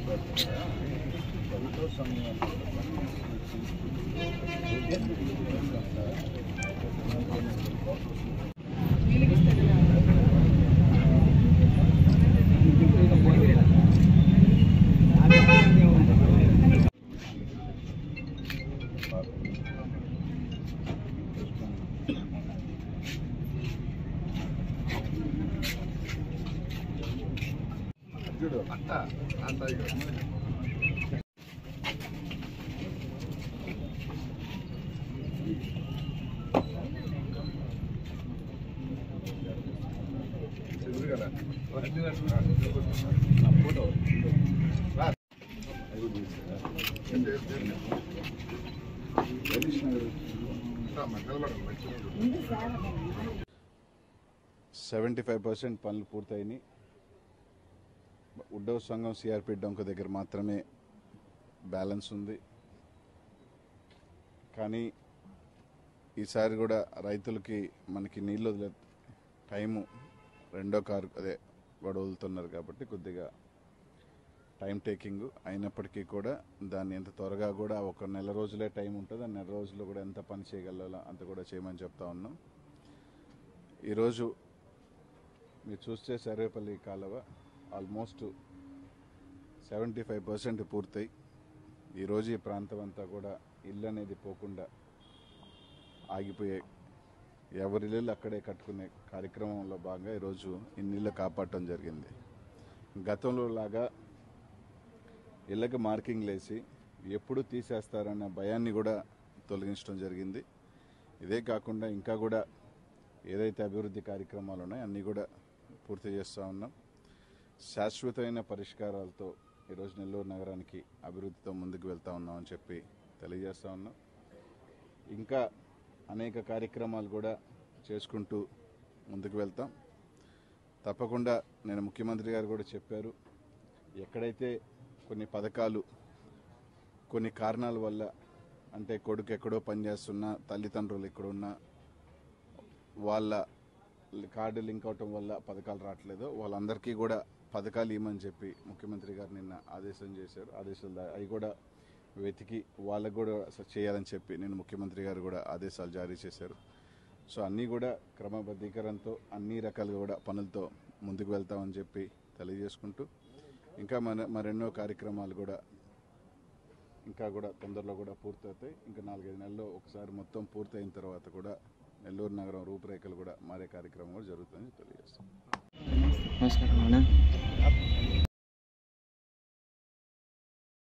చూడు అంట అంట ఫోటో సెవెంటీ ఫైవ్ పర్సెంట్ పనులు పూర్తయినాయి ఉడ్డవ సంఘం సిఆర్పి డొంక దగ్గర మాత్రమే బ్యాలెన్స్ ఉంది కానీ ఈసారి కూడా రైతులకి మనకి నీళ్ళు వదిలే టైము రెండో కారు అదే వాడు వదులుతున్నారు కాబట్టి కొద్దిగా టైం టేకింగ్ అయినప్పటికీ కూడా దాన్ని ఎంత త్వరగా కూడా ఒక నెల రోజులే టైం ఉంటుంది ఆ నెల రోజుల్లో కూడా ఎంత పని చేయగలలో అంత కూడా చేయమని చెప్తా ఉన్నాం ఈరోజు మీరు చూస్తే సర్వేపల్లి కాలువ ఆల్మోస్ట్ సెవెంటీ ఫైవ్ పర్సెంట్ పూర్తయి ఈరోజు ఈ ప్రాంతం అంతా కూడా ఇల్లు అనేది పోకుండా ఆగిపోయే ఎవరి ఇల్లు అక్కడే కట్టుకునే కార్యక్రమంలో భాగంగా ఈరోజు ఇన్ని ఇళ్ళు కాపాడటం జరిగింది గతంలో లాగా ఇళ్ళకి మార్కింగ్ లేసి ఎప్పుడు తీసేస్తారన్న భయాన్ని కూడా తొలగించడం జరిగింది ఇదే కాకుండా ఇంకా కూడా ఏదైతే అభివృద్ధి కార్యక్రమాలు ఉన్నాయో అన్నీ కూడా పూర్తి చేస్తూ ఉన్నాం శాశ్వతమైన పరిష్కారాలతో ఈరోజు నెల్లూరు నగరానికి అభివృద్ధితో ముందుకు వెళ్తా ఉన్నామని చెప్పి తెలియజేస్తా ఉన్నాం ఇంకా అనేక కార్యక్రమాలు కూడా చేసుకుంటూ ముందుకు వెళ్తాం తప్పకుండా నేను ముఖ్యమంత్రి గారు కూడా చెప్పారు ఎక్కడైతే కొన్ని పథకాలు కొన్ని కారణాల వల్ల అంటే కొడుకు ఎక్కడో పనిచేస్తున్నా తల్లిదండ్రులు ఎక్కడున్నా వాళ్ళ కార్డు లింక్ అవటం వల్ల పథకాలు రావట్లేదు వాళ్ళందరికీ కూడా పథకాలు ఇవ్వమని చెప్పి ముఖ్యమంత్రి గారు నిన్న ఆదేశం చేశారు ఆదేశాలు దా- అవి కూడా వెతికి వాళ్ళకు కూడా స- చేయాలని చెప్పి నేను ముఖ్యమంత్రి గారు కూడా ఆదేశాలు జారీ చేశారు సో అన్నీ కూడా క్రమబద్ధీకరణతో అన్ని రకాలుగా కూడా పనులతో ముందుకు వెళ్తామని చెప్పి తెలియజేసుకుంటూ ఇంకా మన మరెన్నో కార్యక్రమాలు కూడా ఇంకా కూడా తొందరలో కూడా పూర్తవుతాయి ఇంకా నాలుగైదు నెలల్లో ఒకసారి మొత్తం పూర్తయిన తర్వాత కూడా నెల్లూరు నగరం రూపురేఖలు కూడా మారే కార్యక్రమం కూడా జరుగుతుందని తెలియజేస్తాం నమస్కారం అన్న